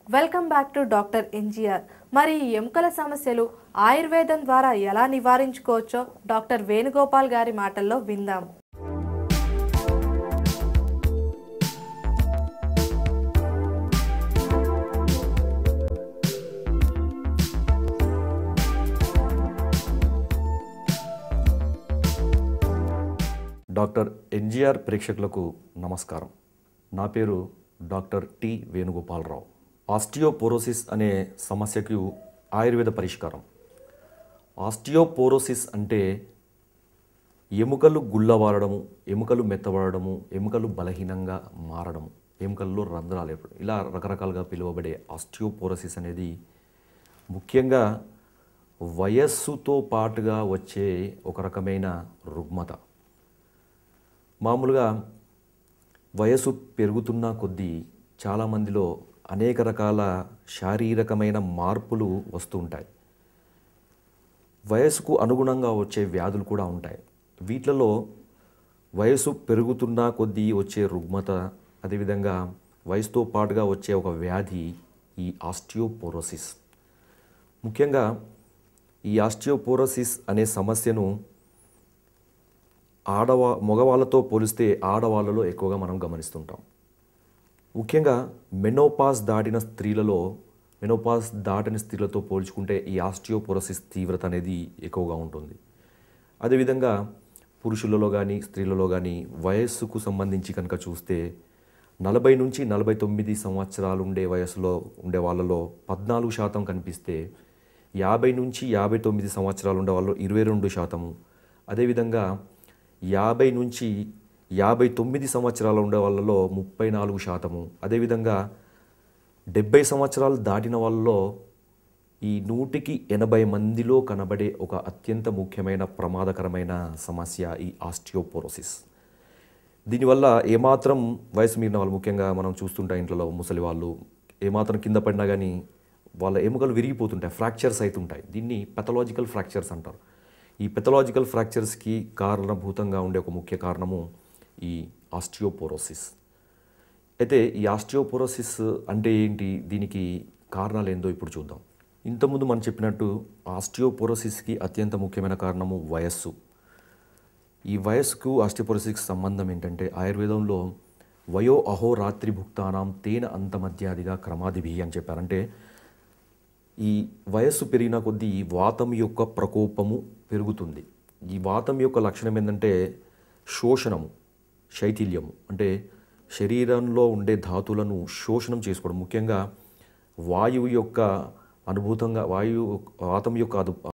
welcome back to doctor NGR మరి ఈ ఎముకల సమస్యలు ఆయుర్వేదం ద్వారా ఎలా నివారించుకోవచ్చో డాక్టర్ వేణుగోపాల్ గారి మాటల్లో విందాం డాక్టర్ ఎన్జిఆర్ ప్రేక్షకులకు నమస్కారం నా పేరు డాక్టర్ టి వేణుగోపాలరావు ఆస్టియోపోరోసిస్ అనే సమస్యకు ఆయుర్వేద పరిష్కారం ఆస్టియోపోరోసిస్ అంటే ఎముకలు గుల్లవారడము ఎముకలు మెత్తబడము ఎముకలు బలహీనంగా మారడము ఎముకల్లో రంధ్రాలు ఏర్పడడం ఇలా రకరకాలుగా పిలువబడే ఆస్టియోపోరోసిస్ అనేది ముఖ్యంగా వయస్సుతో పాటుగా వచ్చే ఒక రకమైన రుగ్మత మామూలుగా వయసు పెరుగుతున్న కొద్దీ చాలామందిలో అనేక రకాల శారీరకమైన మార్పులు వస్తూ ఉంటాయి వయసుకు అనుగుణంగా వచ్చే వ్యాధులు కూడా ఉంటాయి వీటిలలో వయసు పెరుగుతున్న కొద్దీ వచ్చే రుగ్మత అదేవిధంగా వయసుతో పాటుగా వచ్చే ఒక వ్యాధి ఈ ఆస్టియోపోరోసిస్ ముఖ్యంగా ఈ ఆస్టియోపోరోసిస్ అనే సమస్యను ఆడవా మగవాళ్ళతో పోలిస్తే ఆడవాళ్ళలో ఎక్కువగా మనం గమనిస్తుంటాం ముఖ్యంగా మెనోపాస్ దాటిన స్త్రీలలో మెనోపాస్ దాటిన స్త్రీలతో పోల్చుకుంటే ఈ ఆస్టియోపోరోసిస్ తీవ్రత అనేది ఎక్కువగా ఉంటుంది అదేవిధంగా పురుషులలో కానీ స్త్రీలలో కానీ వయస్సుకు సంబంధించి కనుక చూస్తే నలభై నుంచి నలభై తొమ్మిది సంవత్సరాలు ఉండే వయసులో ఉండే వాళ్ళలో పద్నాలుగు శాతం కనిపిస్తే యాభై నుంచి యాభై తొమ్మిది సంవత్సరాలు ఉండే వాళ్ళు ఇరవై రెండు శాతము అదేవిధంగా యాభై నుంచి యాభై తొమ్మిది సంవత్సరాలు ఉండే వాళ్ళలో ముప్పై నాలుగు శాతము అదేవిధంగా డెబ్బై సంవత్సరాలు దాటిన వాళ్ళలో ఈ నూటికి ఎనభై మందిలో కనబడే ఒక అత్యంత ముఖ్యమైన ప్రమాదకరమైన సమస్య ఈ ఆస్టియోపోరోసిస్ దీనివల్ల ఏమాత్రం వయసు మీరిన వాళ్ళు ముఖ్యంగా మనం చూస్తుంటాం ఇంట్లో ముసలి వాళ్ళు ఏమాత్రం కింద పడినా కానీ వాళ్ళ ఎముకలు విరిగిపోతుంటాయి ఫ్రాక్చర్స్ అవుతుంటాయి దీన్ని పెథలాజికల్ ఫ్రాక్చర్స్ అంటారు ఈ పెథలాజికల్ ఫ్రాక్చర్స్కి కారణభూతంగా ఉండే ఒక ముఖ్య కారణము ఈ ఆస్టియోపోరోసిస్ అయితే ఈ ఆస్టియోపోరోసిస్ అంటే ఏంటి దీనికి కారణాలు ఏందో ఇప్పుడు చూద్దాం ఇంతకుముందు మనం చెప్పినట్టు ఆస్టియోపోరోసిస్కి అత్యంత ముఖ్యమైన కారణము వయస్సు ఈ వయస్సుకు ఆస్టియోపోరోసిస్కి సంబంధం ఏంటంటే ఆయుర్వేదంలో వయో అహోరాత్రి భుక్తానాం తేన అంతమధ్యాదిగా క్రమాదిభి అని చెప్పారంటే ఈ వయస్సు పెరిగిన కొద్దీ వాతం యొక్క ప్రకోపము పెరుగుతుంది ఈ వాతం యొక్క లక్షణం ఏంటంటే శోషణము శైథిల్యము అంటే శరీరంలో ఉండే ధాతులను శోషణం చేసుకోవడం ముఖ్యంగా వాయువు యొక్క అనుభూతంగా వాయువు వాతం యొక్క అదు